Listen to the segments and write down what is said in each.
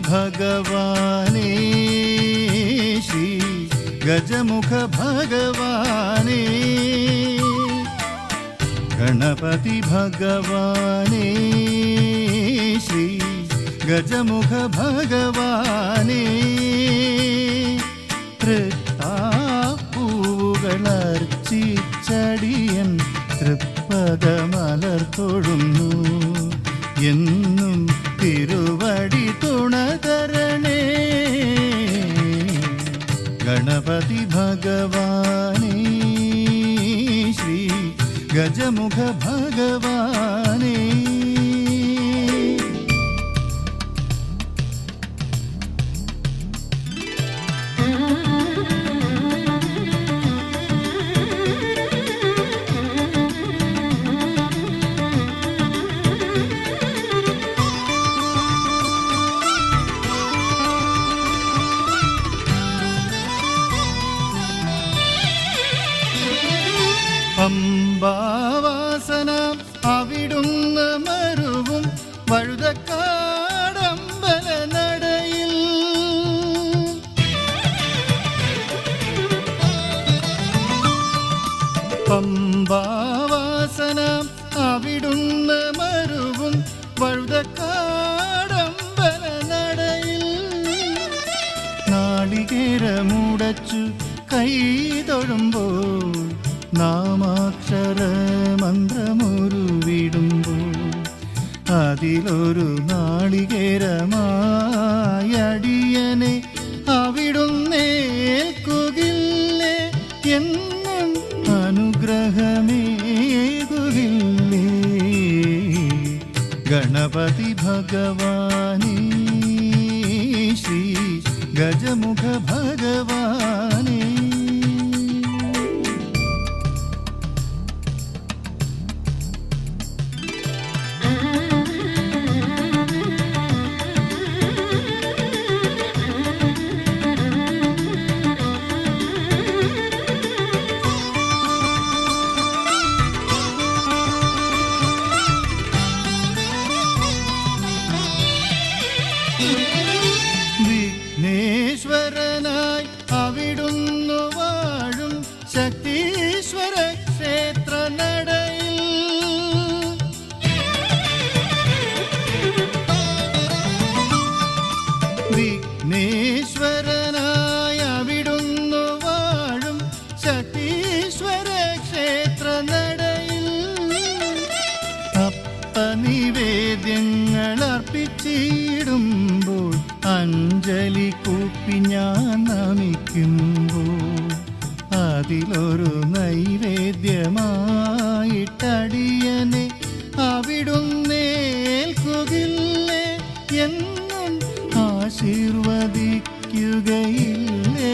ഭഗവാനേ ശ്രീ ഗജമുഖ ഭഗവാനേ ഗണപതി ഭഗവാനേ ശ്രീ ഗജമുഖ ഭഗവാനേ തൃത്താപ്പൂവുകളർച്ചിച്ചടിയൻ തൃപ്പദമലർ തൊഴുന്നു എന്നും തിരുവടി തുണതരണേ ഗണപതി ഭഗവാനേ ശ്രീ ഗജമുഖ ഭഗവാനേ പമ്പാവാസന അവിടുന്ന് മരുവും വഴുതക്കാടമ്പല നടയിൽ പമ്പാവാസന അവിടുന്ന് മരുവും വഴുതക്കാടമ്പല നടയിൽ നാളികേരമുടച്ചു കൈതൊഴുമ്പോൾ നാമാക്ഷര മന്ത്രമുരുവിടുമ്പോൾ അതിലൊരു നാളികേരമായടിയനെ അവിടുന്നേൽക്കുകില്ലേ എന്നും അനുഗ്രഹമേകുകില്ലേ ഗണപതി ഭഗവാനേ ശ്രീ ഗജമുഖ ഭഗവാനേ വിഘ്നേശ്വരനായി അവിടുന്നു വാഴും ശക്തീശ്വര ക്ഷേത്ര നടയിൽ വിഘ്നേശ്വരനായി അവിടുന്നു വാഴും ശക്തീശ്വര ക്ഷേത്ര നടയിൽ അപ്പ നിവേദ്യങ്ങൾ അർപ്പിച്ചിടുമ്പോൾ അഞ്ജലി കൂപ്പി ഞാൻ നമിക്കുമ്പോൾ അതിലൊരു നൈവേദ്യമായിട്ടടിയനെ അവിടുന്നേൽക്കുകില്ലേ എന്നും ആശീർവദിക്കുകയില്ലേ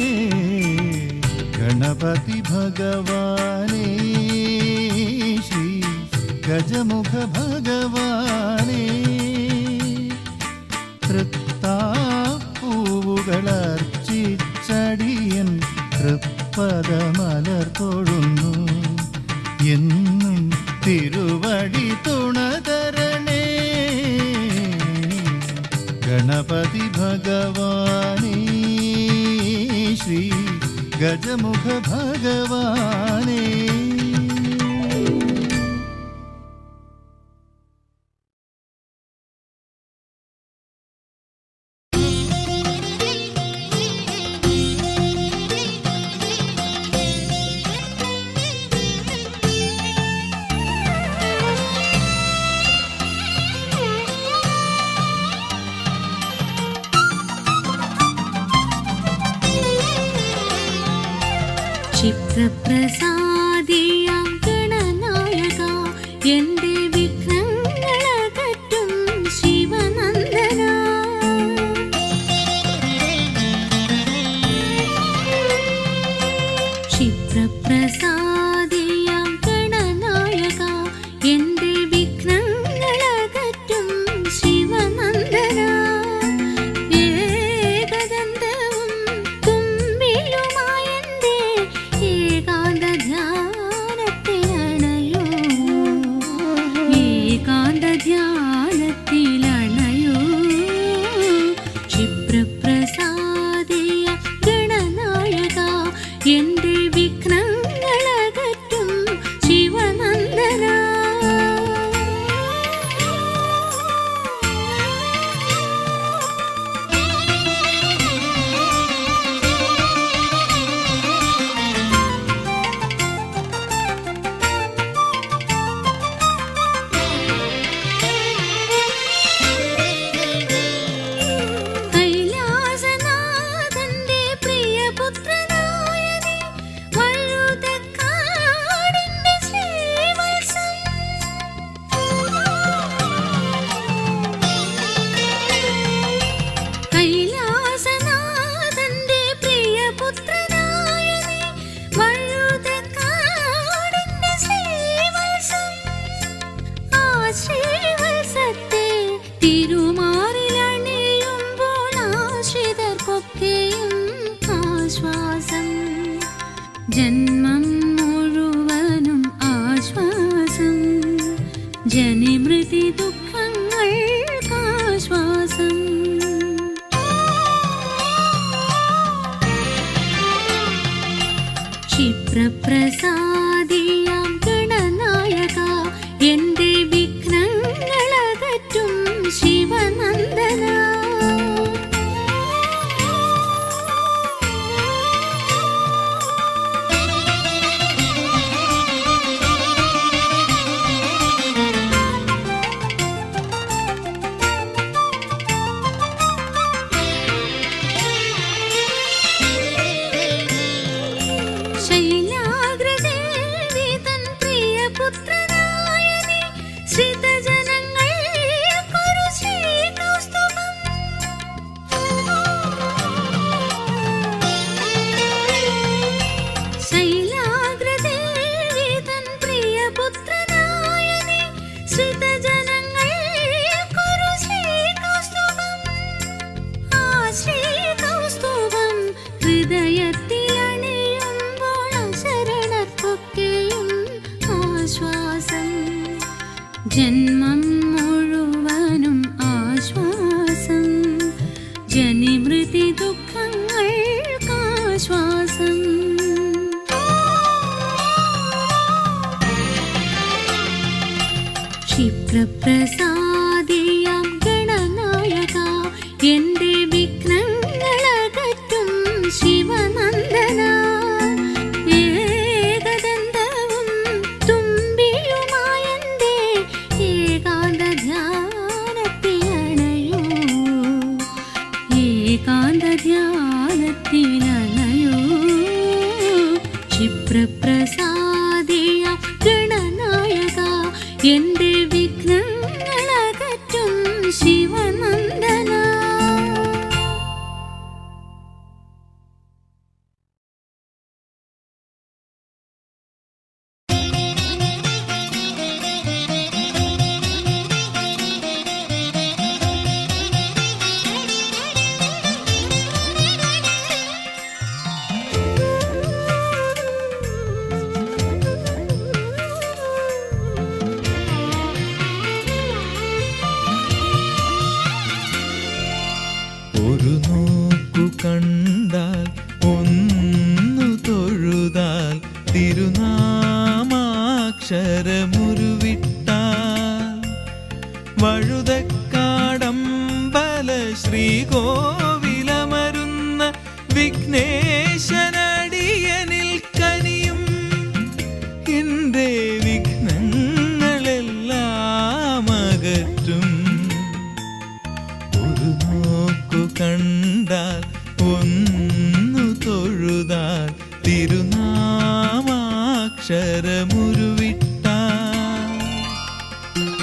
ഗണപതി ഭഗവാനേ ശ്രീ ഗജമുഖ ഭഗവാനേ തൃത്താപ്പൂവുകളർച്ചിച്ചടിയൻ തൃപ്പദമലർ തൊഴുന്നു എന്നും തിരുവടി തുണതരണേ ഗണപതി ഭഗവാനേ ശ്രീ ഗജമുഖ ഭഗവാനേ ക്ഷിപ്രപ്രസാദിയാം ഗണനായക എന്റെ വിഘ്നങ്ങളകറ്റും ശിവനന്ദന ക്ഷിപ്രപ്രസാദിയാം ഗണനായക എന്റെ വിഘ്നങ്ങളകറ്റും ശിവനന്ദന ഏകദന്തവും തുമ്പിലുമായെന്റെ ഏകാന്ത ധ്യാനത്തിലണയോ ഏകാന്ത ധ്യാനത്തിലണയോ എന്റെ വിഘ്നങ്ങളകറ്റും ശിവനന്ദന കൈലാസനാഥന്റെ പ്രിയപുത്രനായ നീ വഴുതക്കാടിന്റെ ശ്രീവത്സം കൈലാസനാഥന്റെ പ്രിയപുത്രനായ നീ വഴുതക്കാടിന്റെ ശ്രീവത്സം ആ ശ്രീവത്സത്തെ തിരുമാറിലണിയുമ്പോൾ ആശ്രിതർക്കൊക്കെയും ആശ്വാസം ജന്മം മുഴുവനും ആശ്വാസം ജനിമൃതി ദുഃഖങ്ങൾക്കാശ്വാസം ക്ഷിപ്രപ്രസാദിയാം ഗണനായക എന്റെ വിഘ്നങ്ങളകറ്റും ശിവനന്ദന ശൈലാഗ്രദേവി തൻ പ്രിയപുത്രനായ നീ ശ്രിതജനങ്ങൾക്കൊരു ശ്രീകൗസ്തുഭം ശൈലാഗ്രദേവി തൻ പ്രിയപുത്രനായ നീ ശ്രിതജനങ്ങൾക്കൊരു ശ്രീകൗസ്തുഭം ആ ശ്രീകൗസ്തുഭം ഹൃദയത്തിലണിയുമ്പോൾ ശരണക്കൊക്കെയും ആശ്വാസം ജന്മം മുഴുവനും ആശ്വാസം ജനിമൃതി ദുഃഖങ്ങൾക്കാശ്വാസം ക്ഷിപ്രപ്രസാദിയാം ഗണനായക എന്റെ വിഘ്നങ്ങളകറ്റും ശിവനന്ദന ഏകദന്തവും തുമ്പിയുമായെന്റെ ഏകാന്ത ധ്യാനത്തിലണയൂ ഏകാന്ത ധ്യാനത്തിലണയൂ ക്ഷിപ്രപ്രസാദിയ ഗണനായക എന്റെ വിഘ്നങ്ങളകറ്റും ശിവനന്ദന ഒരു നോക്കു കണ്ടാൽ ഒന്നു തൊഴുതാൽ തിരുനാമാക്ഷരമുരുവിട്ടാൽ വഴുതക്കാടമ്പല ശ്രീകോവിലമരുന്ന വിഘ്നേശനടിയനിൽ കനിയും എന്റെ വിഘ്നങ്ങളെല്ലാം അകറ്റും ഒരു നോക്കു കണ്ടാൽ ഒന്നു തൊഴുതാൽ തിരുനാമാക്ഷരമുരുവിട്ടാൽ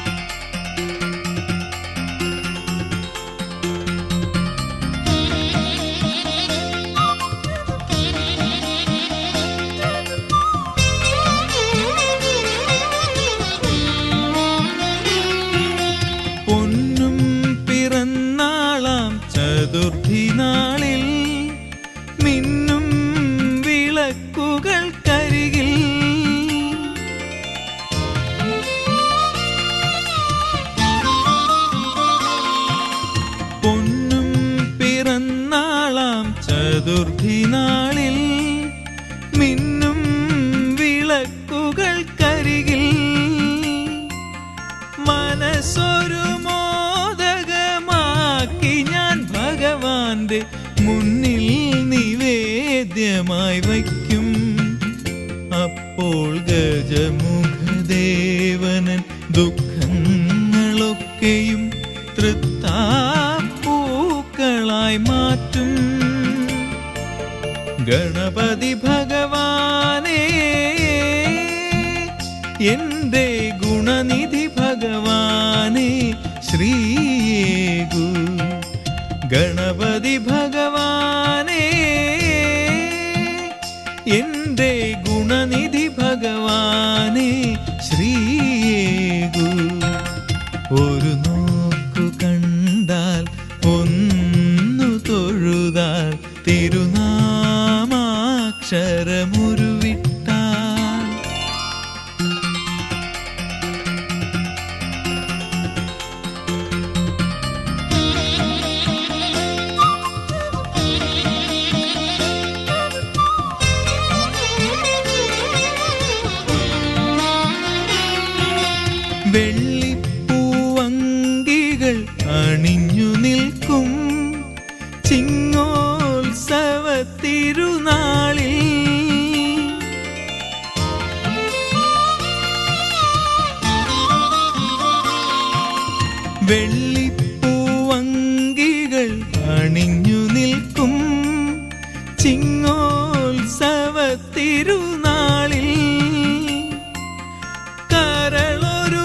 പൊന്നും പിറന്നാളാം ചതുർത്ഥി നാളിൽ മിന്നും വിളക്കുകൾക്കരികിൽ പൊന്നും പിറന്നാളാം ചതുർത്ഥി നാളിൽ നൈവേദ്യമായി വയ്ക്കും അപ്പോൾ ഗജമുഖദേവനൻ ദുഃഖങ്ങളൊക്കെയും തൃത്താപ്പൂക്കളായി മാറ്റും ഗണപതി ഭഗവാനേ എന്റെ ഗുണനിധി ഭഗവാനേ ശ്രീയേകു ഗണപതി ഭഗവാനേ എന്റെ ഗുണനിധി ഭഗവാനേ ശ്രീയേകു ഒരു നോക്കു കണ്ടാൽ ഒന്നു തൊഴുതാൽ തിരുനാമാക്ഷരമുരുവിട്ടാൽ വെള്ളിപ്പൂവങ്കികൾ അണിഞ്ഞു നിൽക്കും ചിങ്ങോത്സവ തിരുനാളിൽ വെള്ളിപ്പൂവങ്കികൾ അണിഞ്ഞു നിൽക്കും ചിങ്ങോത്സവ തിരുനാളിൽ കരളൊരു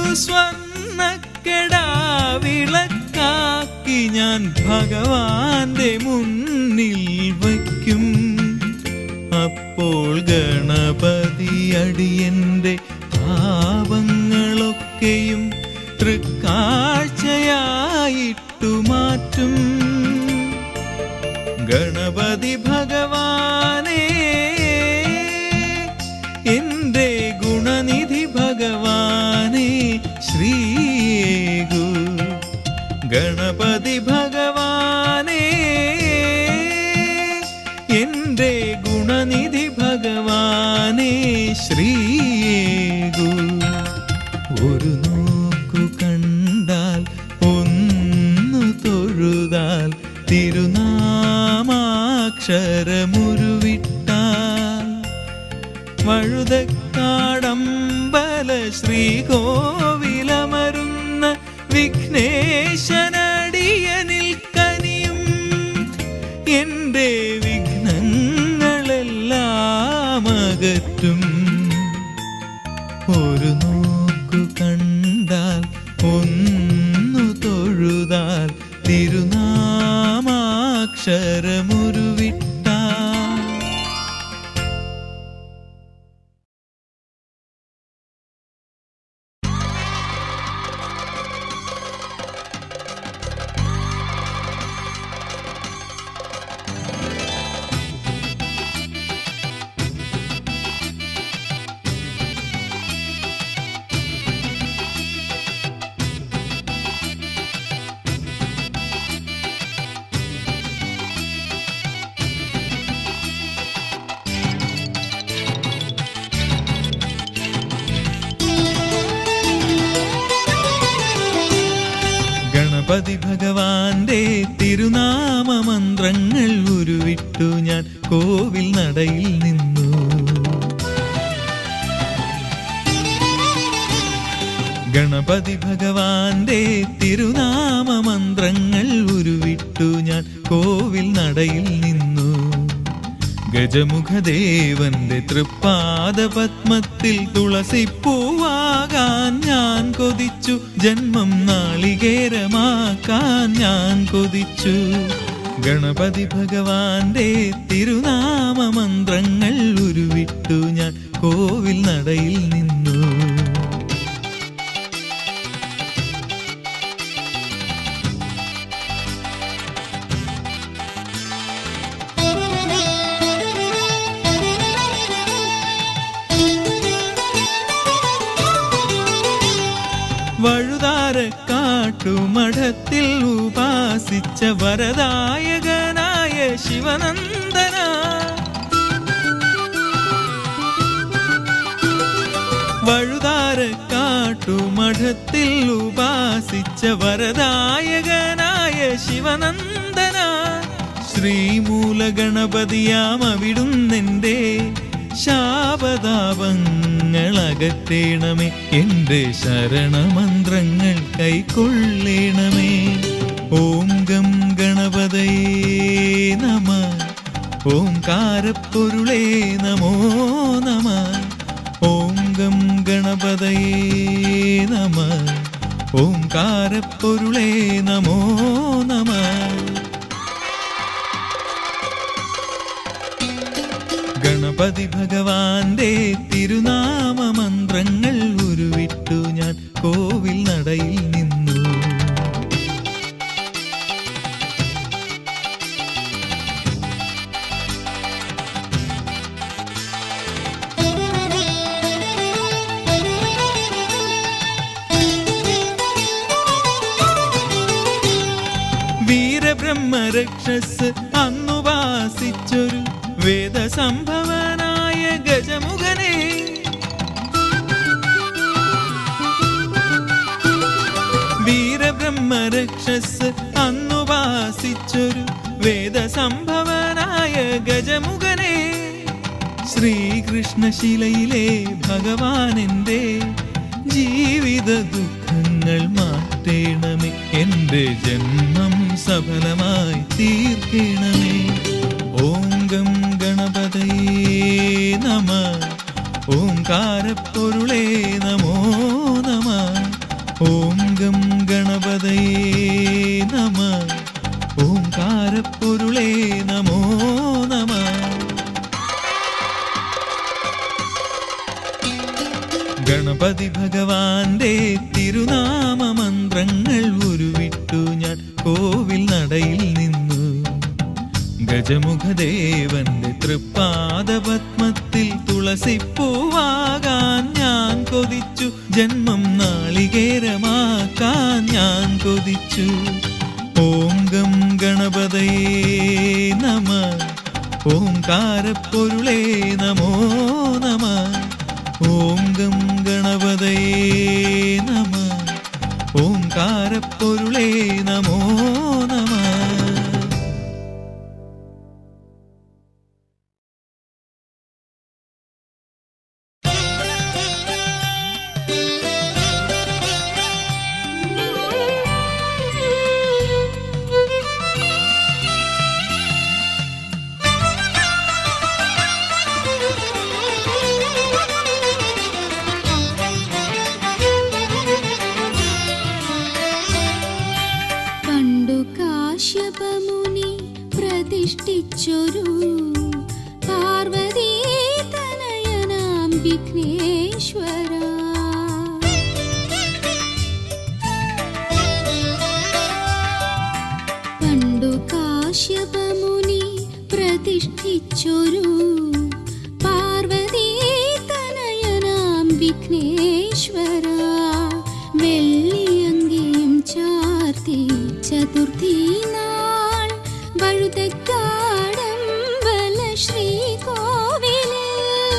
സ്വർണ്ണക്കെടാവിളക്കാക്കി ഞാൻ ഭഗവാന്റെ മുന്നിൽ വയ്ക്കും അപ്പോൾ ഗണപതി അടിയന്റെ പാപങ്ങളൊക്കെയും തൃക്കാഴ്ചയായിട്ടു മാറ്റും ഗണപതി ഭഗവാനേ എന്റെ ഗുണനിധി ഭഗവാനേ ശ്രീയേകു ഗണപതി ഭഗവാനേ എന്റെ ഗുണനിധി ഭഗവാനേ ശ്രീയേകു ഒരു നോക്കു കണ്ടാൽ ഒന്നു തൊഴുതാൽ തിരുനാമാക്ഷരമുരുവിട്ടാൽ വഴുതക്കാടമ്പല ശ്രീകോവിലമരുന്ന വിഘ്നേശനടിയനിൽ കനിയും എന്റെ വിഘ്നങ്ങളെല്ലാം അകറ്റും ഒരു നോക്കു കണ്ടാൽ ഒന്നു തൊഴുതാൽ തിരുനാമാക്ഷരമുരുവിട്ടാൽ ഗണപതി ഭഗവാന്റെ തിരുനാമ മന്ത്രങ്ങൾ ഉരുവിട്ടു ഞാൻ കോവിൽ നടയിൽ നിന്നു ഗണപതി ഭഗവാന്റെ തിരുനാമ മന്ത്രങ്ങൾ ഉരുവിട്ടു ഞാൻ കോവിൽ നടയിൽ നിന്നു ഗജമുഖദേവന്റെ തൃപ്പാദ പത്മത്തിൽ തുളസിപ്പൂവാകാൻ ഞാൻ കൊതിച്ചു ജന്മം നാളികേരമാക്കാൻ ഞാൻ കൊതിച്ചു ഗണപതി ഭഗവാന്റെ തിരുനാമ മന്ത്രങ്ങൾ ഉരുവിട്ടു ഞാൻ കോവിൽ നടയിൽ നിന്നു വഴുതാരക്കാട്ടുമഠത്തിൽ ഉപാസിച്ച വരദായകനായ ശിവനന്ദന വഴുതാരക്കാട്ടുമഠത്തിൽ ഉപാസിച്ച വരദായകനായ ശിവനന്ദന ശ്രീമൂലഗണപതിയാം അവിടുന്നെന്റെ ശാപതാപങ്ങളകറ്റേണമേ എന്റെ ശരണമന്ത്രങ്ങൾ കൈക്കൊള്ളേണമേ ഓം ഗം ഗണപതയേ നമ ഓംകാരപ്പൊരുളേ നമോ നമ ഓം ഗം ഗണപതയേ നമ ഓംകാരപ്പൊരുളേ നമോ നമ ഗണപതി ഭഗവാന്റെ തിരുനാമ മന്ത്രങ്ങൾ ഉരുവിട്ടു ഞാൻ കോവിൽ നടയിൽ നിന്നു വീരബ്രഹ്മരക്ഷസ് അന്നു വാസിച്ചൊരു വേദസംഭവനായ ഗജമുഖനെ വീരബ്രഹ്മരക്ഷസ് അന്നു വാസിച്ചൊരു വേദസംഭവനായ ഗജമുഖനെ ശ്രീകൃഷ്ണശിലയിലെ ഭഗവാനെന്റെ ജീവിത ദുഃഖങ്ങൾ മാറ്റേണമേ എന്റെ ജന്മം സഫലമായി തീർക്കണമേ ഓം ഗം ഗണപതയേ നമ ഓംകാരപ്പൊരുളേ നമോ നമ ഓം ഗം ഗണപതയേ നമ ഓംകാരപ്പൊരുളേ നമോ നമ ഗണപതി ഭഗവാന്റെ തിരുനാമ മന്ത്രങ്ങൾ ഉരുവിട്ടു ഞാൻ കോവിൽ നടയിൽ നിന്നു ഗജമുഖദേവന്റെ തൃപ്പാദപത്മത്തിൽ തുളസിപ്പൂവാകാൻ ഞാൻ കൊതിച്ചു ജന്മം നാളികേരമാക്കാൻ ഞാൻ കൊതിച്ചു ഓം ഗം ഗണപതയേ നമ ഓംകാരപ്പൊരുളേ നമോ നമ ഓം ഗം ഗണപതയേ നമ ഓംകാരപ്പൊരുളേ നമോ നമ പണ്ടു കാശ്യപമുനി പ്രതിഷ്ഠിച്ചൊരു പാർവതീ തനയനാം വിഘ്നേശ്വര പണ്ടു കാശ്യപമുനി പ്രതിഷ്ഠിച്ചൊരു പാർവതീ തനയനാം വിഘ്നേശ്വര വെള്ളിയങ്കിയും ചാർത്തി ചതുർത്ഥി നാൾ വഴുതക്കാടമ്പല ശ്രീകോവിലിൽ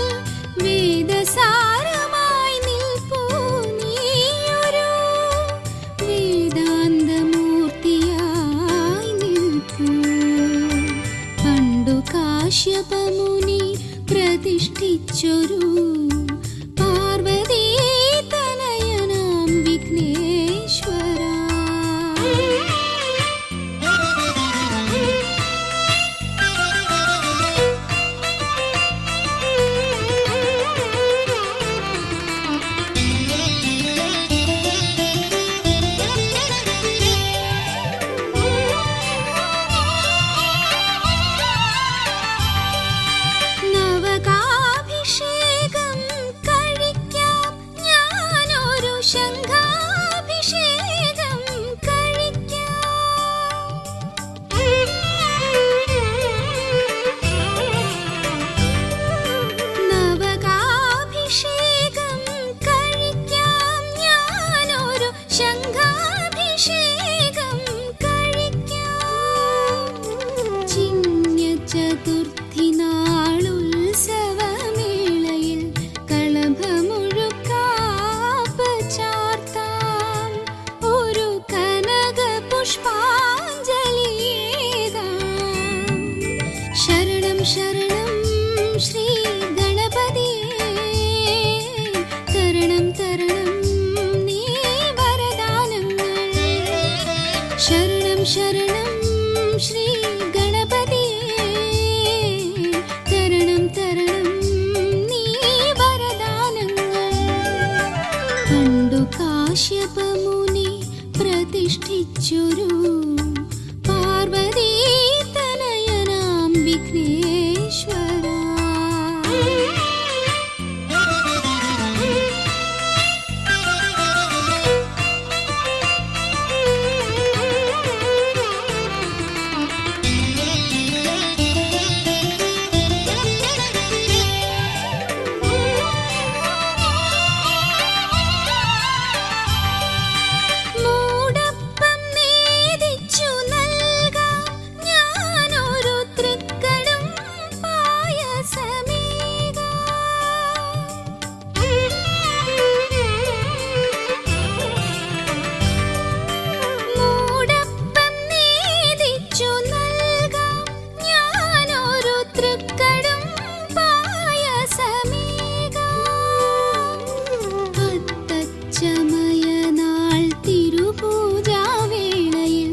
വേദസാരമായി നിൽപ്പൂ നീയൊരു വേദാന്തമൂർത്തിയായി നിൽപ്പൂ പണ്ടു കാശ്യപമുനി പ്രതിഷ്ഠിച്ചൊരു പാർവതീ തനയനാം വിഘ്നേശ്വര നവകാഭിഷേകം കാശ്യപമുനി പ്രതിഷ്ഠിച്ചൊരു പാർവതീ തനയനാം വിഘ്നേശ്വര മൂടപ്പം നേദിച്ചു നൽകാം ഞാനൊരു തൃക്കടും പായസമേകാം മൂടപ്പം നേദിച്ചു നൽകാം ഞാനൊരു തൃക്കടും പായസമേകാം അത്തച്ചമയനാൾ തിരുപൂജാവേളയിൽ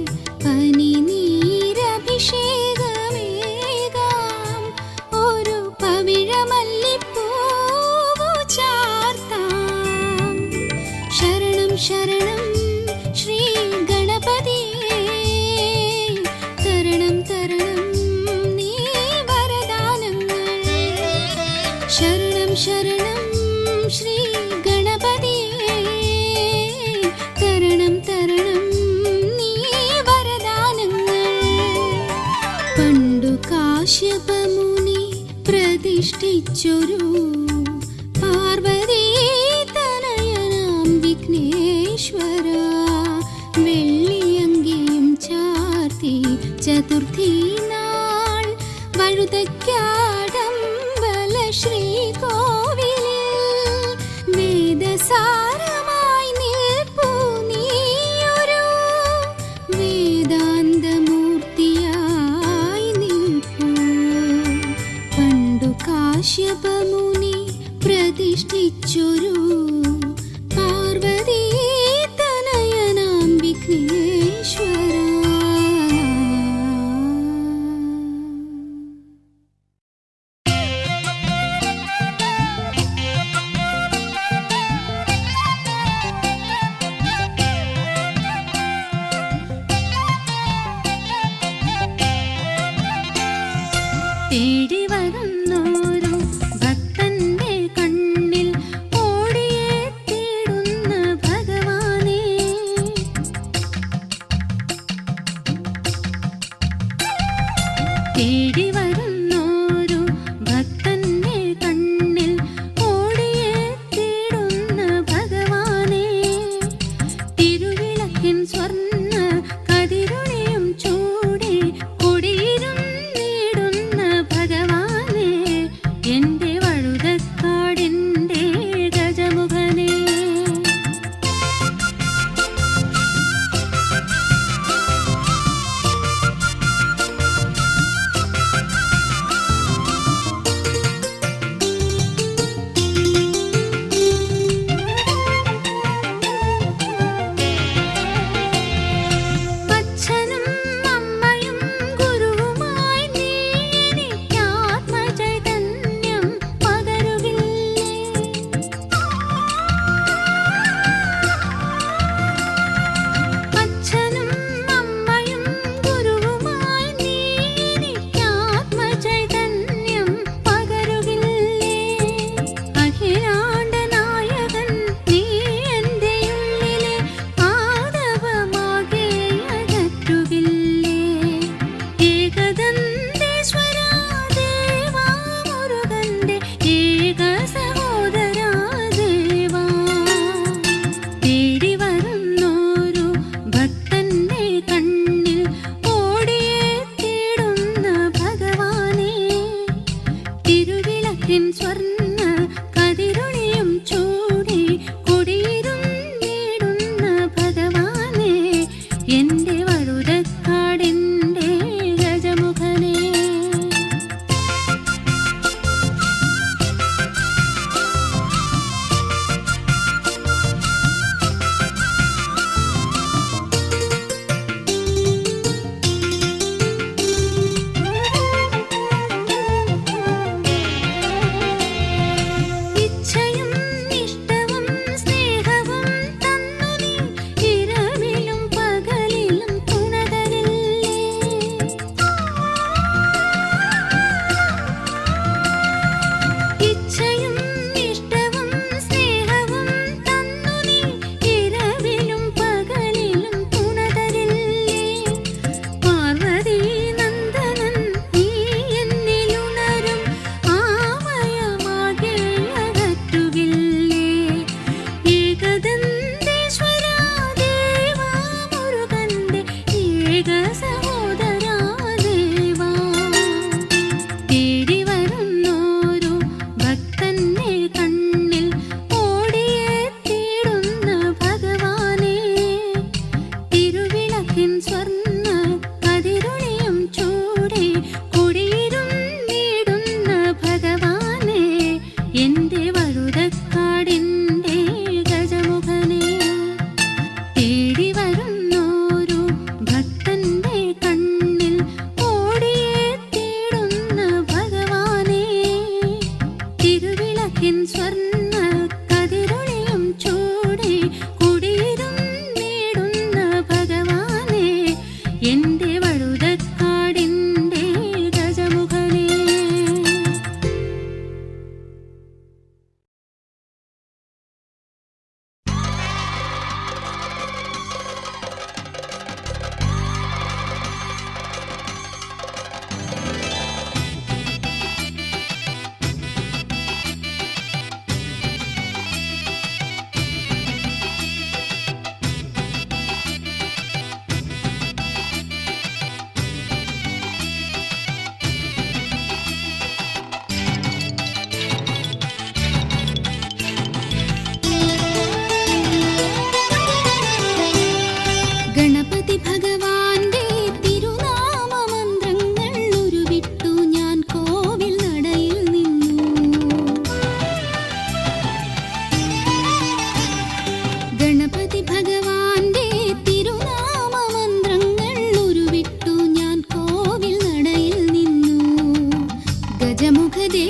പനിനീരഭിഷേകമേകാം ഒരു പവിഴമല്ലിപ്പൂവു ചാർത്താം ശരണം ശരണം ശ്രീ ഗണപതിയേ തരണം തരണം നീ വരദാനങ്ങൾ ശരണം ശരണം ശ്രീ ഗണപതിയേ തരണം തരണം നീ വരദാനങ്ങൾ പണ്ടു കാശ്യപമുനി പ്രതിഷ്ഠിച്ചൊരു പാർവതീ തനയനാം വിഘ്നേശ്വര വെള്ളിയങ്കിയും ചാർത്തി ചതുർത്ഥി നാൾ വഴുതയ്ക്കാടമ്പല ശ്രീകോവിലിൽ വേദസാരമായി നിൽപ്പു നീയൊരു വേദാന്തമൂർത്തിയായി നിൽപ്പൂ പണ്ടു കാശ്യപമുനി പ്രതിഷ്ഠിച്ചൊരു പാർവതീ തനയനാം വിഘ്നേശ്വര തേടി വരുന്നോരു ഭക്തന്റെ കണ്ണിൽ ഓടിയെത്തിയിടുന്ന ഭഗവാനേ തേടി വരുന്നോരു ഭക്തന്റെ കണ്ണിൽ ഓടിയെത്തിയിടുന്ന ഭഗവാനേ തിരുവിളക്കിൻ സ്വർണ്ണ കതിരുണിയും ചൂടി കൊടിയിരും നേടുന്ന ഭഗവാനേ എന്റെ വഴുതക്കാടിന്റെ ഗജമുഖനേ അച്ഛനും അമ്മയും ഗുരുവുമായി നീ എനിക്കാത്മചൈതന്യം പകരുകില്ലേ അച്ഛനും അമ്മയും ഗുരുവുമായി നീ എനിക്കാത്മചൈതന്യം പകരുകില്ലേ അഖിലാണ്ട നായകൻ നീ എൻ്റെ ഉള്ളിലെ ആദവമാകെ അകറ്റുകില്ലേ ഏകദന്തേശ്വര ദേവാ മുരുകന്റെ ഏക സഹോദരാ ദേവാ തേടി വരുന്നോരു ഭക്തന്റെ കണ്ണിൽ ഓടിയെത്തിയിടുന്ന ഭഗവാനേ തിരുവിളക്കിൻ സ്വർണ്ണ കതിരുണിയും ചൂടി കൊടിയിരും നേടുന്ന ഭഗവാനേ എന്റെ വഴുതക്കാടിന്റെ ഗജമുഖനേ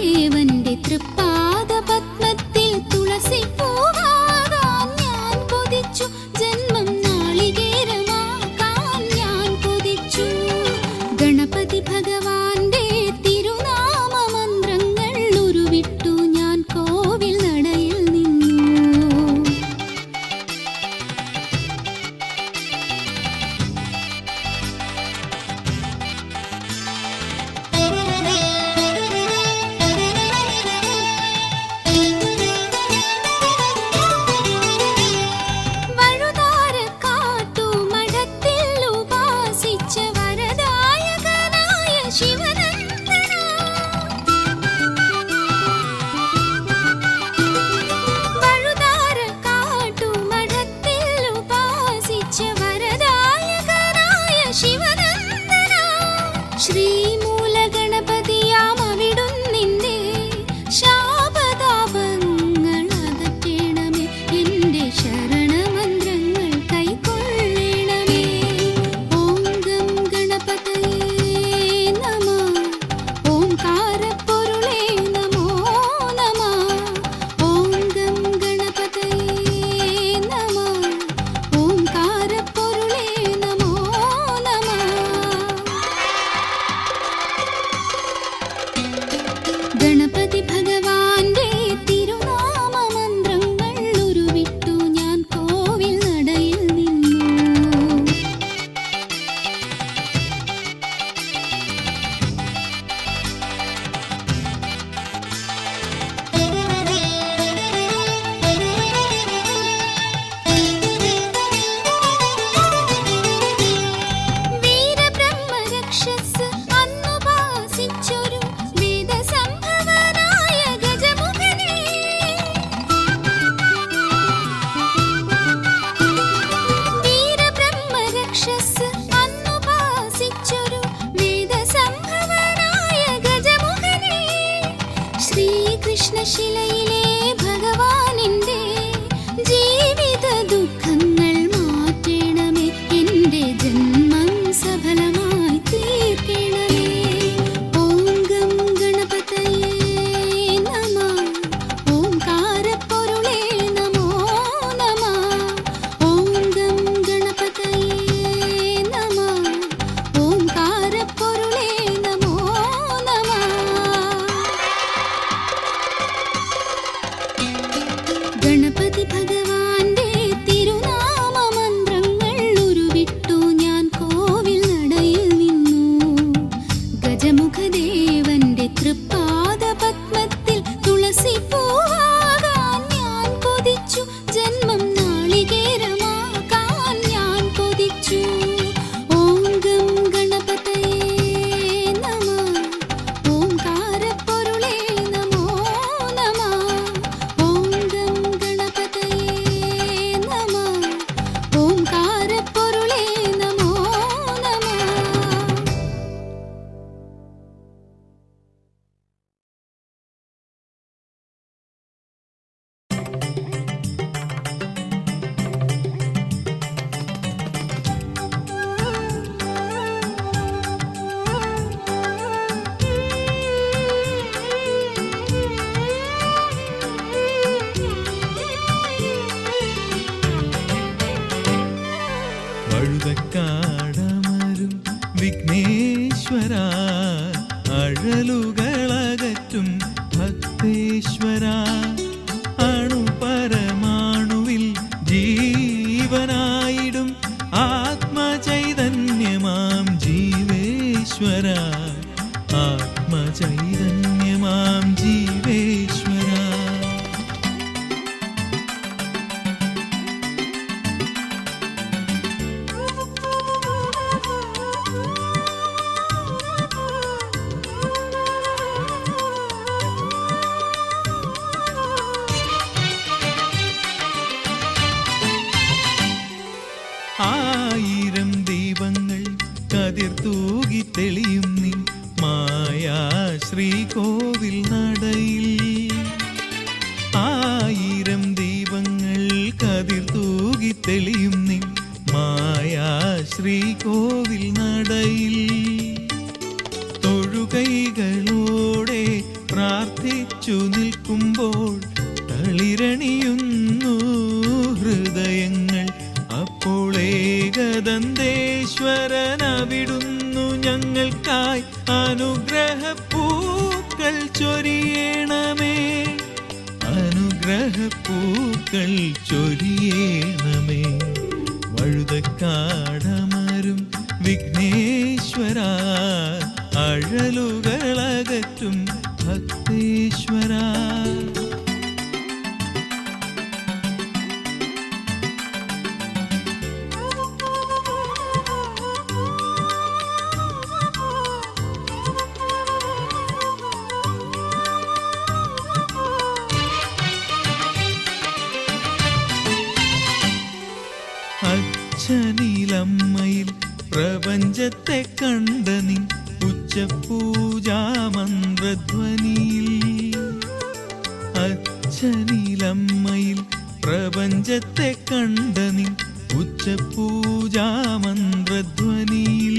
ദേവന്റെ തൃപ്പാദ പത്മത്തിൽ തുളസി പൂവാകാൻ ഞാൻ കൊതിച്ചു ജന്മം നാളികേരമാകാൻ ഞാൻ കൊതിച്ചു ഗണപതി ഭഗവാന്റെ തിരുനാമ മന്ത്രങ്ങൾ ഉരുവിട്ടു ഞാൻ കോവിൽ നടയിൽ നിന്നു വഴുതാര കാട്ടു മഠത്തിൽ ഉപാസിച്ച വരദായകനായ ശിവനന്ദന വഴുതാര കാട്ടു മഠത്തിൽ ഉപാസിച്ച വരദായകനായ ശിവനന്ദന ശ്രീമൂലഗണപതിയാം അവിടുന്നിന്റെ ശാപതാപങ്ങൾ അകറ്റണമേ എന്റെ ശരണമന്ത്രങ്ങൾ കൈക്കൊള്ളണമേ ഓം ഗം ഗണപതയേ നമ ഓംകാരപ്പൊരുളേ നമോ നമ ഓം ഗം ഗണപതയേ നമ ഓംകാരപ്പൊരുളേ നമോ നമ ഗണപതി ഭഗവാന്റെ തിരുനാമ മന്ത്രങ്ങൾ ഉരുവിട്ടു ഞാൻ കോവിൽ നടയിൽ നിന്നു വീരബ്രഹ്മരക്ഷസ് അന്നുപാസിച്ചൊരു വേദസംഭവനായ ഗജമുഖനെ വീരബ്രഹ്മരക്ഷസ് അന്നുപാസിച്ചൊരു വേദസംഭവനായ ഗജമുഖനെ ശ്രീകൃഷ്ണശിലയിലെ ഭഗവാനിന്റെ ജീവിത ദുഃഖങ്ങൾ മാറ്റണമേ എന്റെ ജന്മം സഫലമായി തീർക്കണമേ ഓം ഗം ഗണപതയേ നമ ഓംകാരപ്പൊരുളേ നമോ നമ ഓം ഗം ഗണപതയേ നമ ഓംകാരപ്പൊരുളേ നമോ നമ ഗണപതി ഭഗവാന്റെ തിരുനാമ മന്ത്രങ്ങൾ ഉരുവിട്ടു ഞാൻ കോവിൽ നടയിൽ നിന്നു ഗജമുഖദേവന്റെ തൃപ്പാദ പത്മത്തിൽ തുളസി പൂവാകാൻ ഞാൻ കൊതിച്ചു ജന്മം നാളികേരമാകാൻ ഞാൻ കൊതിച്ചു ഓം ഗം ഗണപതയേ നമ ഓംകാരപ്പൊരുളേ നമോ നമ ഓം ഗം ഗണപതയേ നമ ഓംകാരപ്പൊരുളേ നമോ നമ വഴുതക്കാടമരും വിഘ്നേശ്വര അഴലുകളകറ്റും ഭക്തേശ്വര അണുപരമാണുവിൽ ജീവനായിടും ആത്മചൈതന്യമാം ജീവേശ്വര ആത്മചൈതന്യമാം ജീവേശ്വര ആയിരം ദീപങ്ങൾ കതിർ തൂകി തെളിയും നീ മായാ ശ്രീകോവിൽ നടയിൽ ആയിരം ദീപങ്ങൾ കതിർ തൂകി തെളിയും നീ മായാ ശ്രീകോവിൽ നടയിൽ തൊഴുകൈകളോടെ പ്രാർത്ഥന പ്രാർത്ഥിച്ചു നിൽക്കുമ്പോൾ തളിരണിയുന്നു ഹൃദയങ്ങൾ അപ്പോൾ ഏകദന്തേശ്വരൻ അവിടുന്നു ഞങ്ങൾക്കായി അനുഗ്രഹപ്പൂക്കൾ ചൊരിയണമേ അനുഗ്രഹപ്പൂക്കൾ ചൊരിയണമേ വഴുതക്കാടമരും വിഘ്നേശ്വര അഴലുകളകറ്റും ഭക്തേശ്വര അച്ഛനിലമ്മയിൽ പ്രപഞ്ചത്തെ കണ്ട നീ ഉച്ചപൂജാമന്ത്രധ്വനിയിൽ അച്ഛനിലമ്മയിൽ പ്രപഞ്ചത്തെ കണ്ട നീ ഉച്ചപൂജാമന്ത്രധ്വനിയിൽ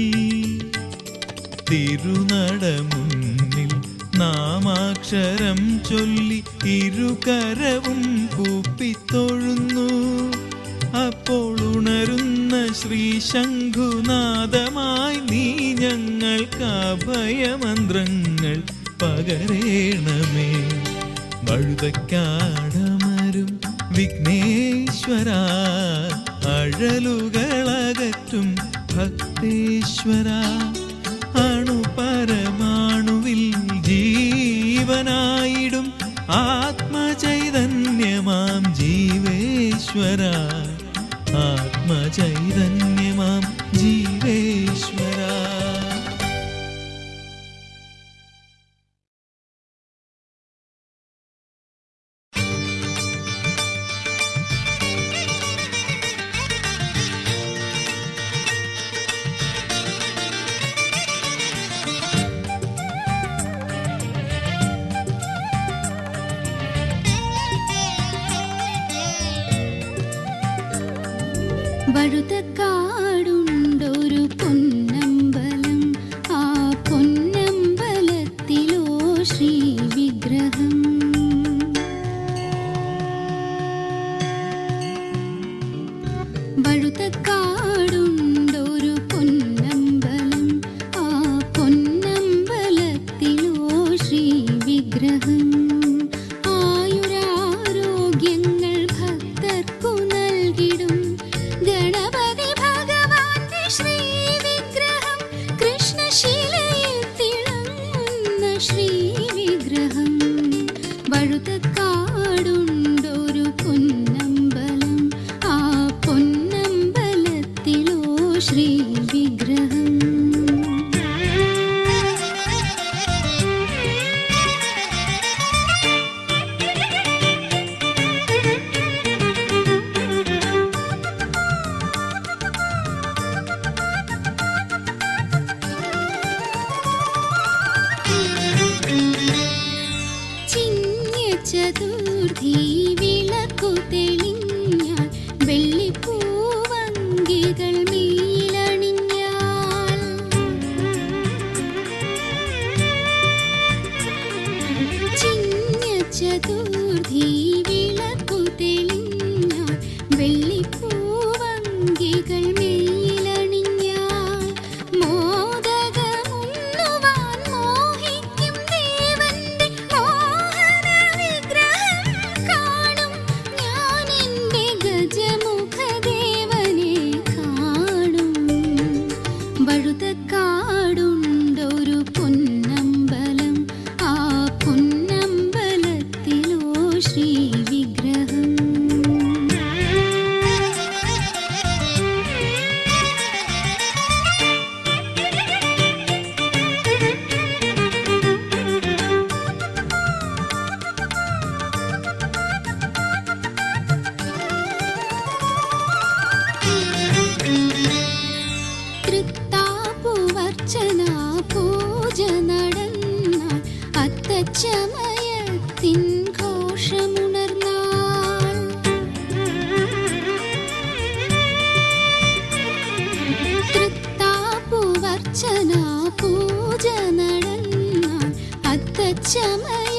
തിരുനട മുന്നിൽ നാമാക്ഷരം ചൊല്ലി ഇരുകരവും കൂപ്പിത്തൊഴുന്നു അപ്പോൾ ഉണരുന്ന ശ്രീ ശംഖുനാഥമായി നീ ഞങ്ങൾക്ക് അഭയമന്ത്രങ്ങൾ പകരേണമേ വഴുതക്കാടമരും വിഘ്നേശ്വര അഴലുകളകറ്റും ഭക്തേശ്വര അണുപരമാണുവിൽ ജീവനായിടും ആത്മചൈതന്യമാം ജീവേശ്വര ആത്മചൈതന്യമാം ജീവേശ്വര വഴുതക്കാടുണ്ടൊരു പൊന്നമ്പലം ആ പൊന്നമ്പലത്തിലോ ശ്രീ വിഗ്രഹം വഴുതക്കാടുണ്ടൊരു പൊന്നമ്പലം ആ പൊന്നമ്പലത്തിലോ ശ്രീ വിഗ്രഹം ആയുരാരോഗ്യങ്ങൾ ഭക്തർക്കു നൽകിടും ഗണപതി ഭഗവാന്റെ ശ്രീ വിഗ്രഹം കൃഷ്ണശിലയിൽ തിളങ്ങുന്ന ശ്രീ വിഗ്രഹം വഴുതക്കാടുണ്ടൊരു പൊന്നമ്പലം ആ പൊന്നമ്പലത്തിലോ ശ്രീ വിഗ്രഹം ചിങ്ങ ചതുർത്ഥി വിളക്കു തെളിഞ്ഞാൽ വെള്ളിപ്പൂവങ്കികൾ മേലണിഞ്ഞാൽ ചിങ്ങ ചതുർത്ഥി വിളക്കു തെളിഞ്ഞാൽ വെള്ളിപ്പൂവങ്കികൾ മേലണിഞ്ഞാൽ മോദകമുണ്ണുവാൻ മോഹിക്കും ദേവന്റെ മോഹന വിഗ്രഹം കാണും ഞാൻ എൻ്റെ ഗജമുഖദേവനെ കാണും വഴുതക്കാടുണ്ടൊരു പൊന്നമ്പലം ആ പൊന്നമ്പലത്തിലോ ശ്രീ വിഗ്രഹം തൃത്താപ്പുവർച്ചന പൂജ നടന്നാൽ അത്തച്ചമയത്തിൻ ഘോഷമുണർന്നാൽ തൃത്താപ്പുവർച്ചന പൂജ നടന്നാൽ അത്തച്ചമയ